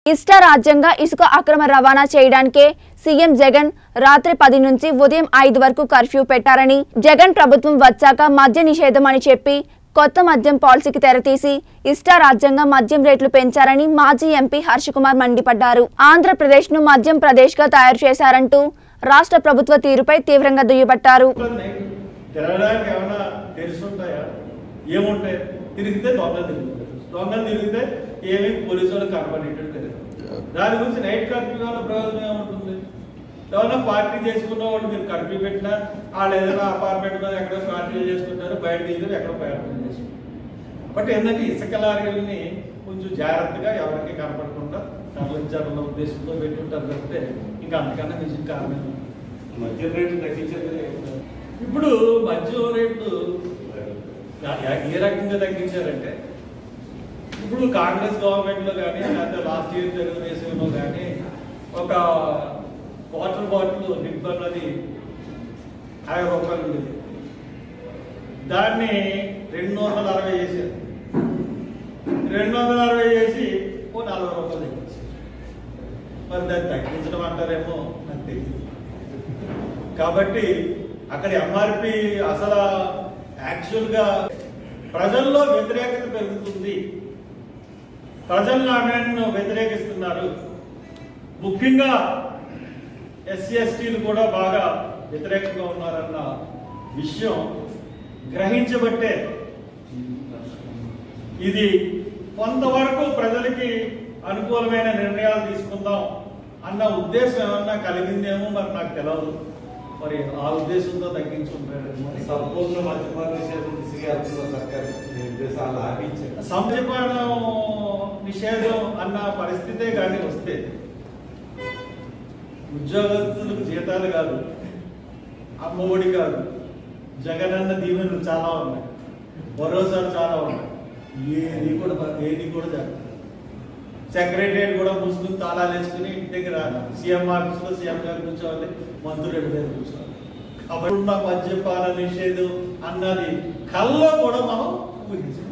ఇష్ట రాజ్యంగా ఇసుక అక్రమ రవాణా చేయడానికే సీఎం జగన్ రాత్రి పది నుంచి ఉదయం ఐదు వరకు కర్ఫ్యూ పెట్టారని జగన్ ప్రభుత్వం వచ్చాక మద్య నిషేధం అని చెప్పి కొత్త మద్యం పాలసీకి తెరతీసి ఇష్ట రాజ్యంగా మద్యం రేట్లు పెంచారని మాజీ ఎంపీ హర్ష కుమార్ మండిపడ్డారు ఆంధ్రప్రదేశ్ ను మద్యం ప్రదేశ్ గా తయారు చేశారంటూ రాష్ట్ర ప్రభుత్వ తీరుపై తీవ్రంగా దుయ్యబట్టారు నైట్ తిరగడానికి ఏమైనా తెలుసుంటాయా ఏముంటాయి తిరిగితే దొంగలు తిరుగుతారు దొంగలు తిరిగితే ఏమి పోలీసు వాళ్ళు కనబడేటట్టు తెలియదు దాని గురించి నైట్ కర్ఫ్యూ వల్ల ప్రయోజనం ఏముంటుంది ఏమన్నా పార్టీ చేసుకున్న వాళ్ళు మీరు కర్ఫ్యూ పెట్టినా వాళ్ళు ఏదైనా అపార్ట్మెంట్ మీద ఎక్కడో పార్టీలు చేసుకుంటారు బయట తీసి ఎక్కడో ప్రయాణం చేసుకుంటారు బట్ ఏంటంటే ఇసుక లారీలని కొంచెం జాగ్రత్తగా ఎవరికి కనపడకుండా తరలించాలన్న ఉద్దేశంతో పెట్టుంటారు తప్పితే ఇంకా అంతకన్నా నిజం కారణం మద్యం రేట్లు తగ్గించారు ఇప్పుడు మద్యం రేట్లు యా- ఏ రకంగా తగ్గించారంటే ఇప్పుడు కాంగ్రెస్ గవర్నమెంట్ లో కానీ లేకపోతే లాస్ట్ ఇయర్ తెలుగుదేశంలో కానీ ఒక వాటర్ బాటిల్ నిప్ అన్నది యాభై రూపాయలు ఉండేది దాన్ని రెండు వందల అరవై చేశారు రెండు వందల అరవై చేసి ఓ నలభై రూపాయలు తగ్గించారు మరి దాన్ని తగ్గించడం అంటారేమో నాకు తెలియదు కాబట్టి అక్కడ ఎంఆర్పి అసలు యాక్చువల్గా ప్రజల్లో వ్యతిరేకత పెరుగుతుంది ప్రజలు ఆమెను వ్యతిరేకిస్తున్నారు ముఖ్యంగా ఎస్సీ ఎస్టీలు కూడా బాగా వ్యతిరేకంగా ఉన్నారన్న విషయం గ్రహించబట్టే ఇది కొంతవరకు ప్రజలకి అనుకూలమైన నిర్ణయాలు తీసుకుందాం అన్న ఉద్దేశం ఏమన్నా కలిగిందేమో మరి నాకు తెలియదు మరి ఆ ఉద్దేశంతో తగ్గించుకుంటారు మరి సంపూర్ణ మద్యపాన నిషేధం దిశగా వెళ్తున్న సర్కార్ ఈ ఉద్దేశాలు ఆపించారు సంజీవనం నిషేధం అన్న పరిస్థితే కానీ వస్తే ఉద్యోగస్తులకు జీతాలు కాదు అమ్మఒడి కాదు జగనన్న దీవెనలు చాలా ఉన్నాయి భరోసాలు చాలా ఉన్నాయి ఏది కూడా ఏది కూడా జరగదు సెక్రటరియట్ కూడా మూసుకుని తాళాలు వేసుకుని ఇంటి దగ్గర సీఎం ఆఫీస్లో సీఎం గారు కూర్చోవాలి మంత్రులు రెడ్డి దగ్గర కూర్చోవాలి కాబట్టి ఉన్న మద్యపాన నిషేధం అన్నది కల్లో కూడా మనం ఊహించాం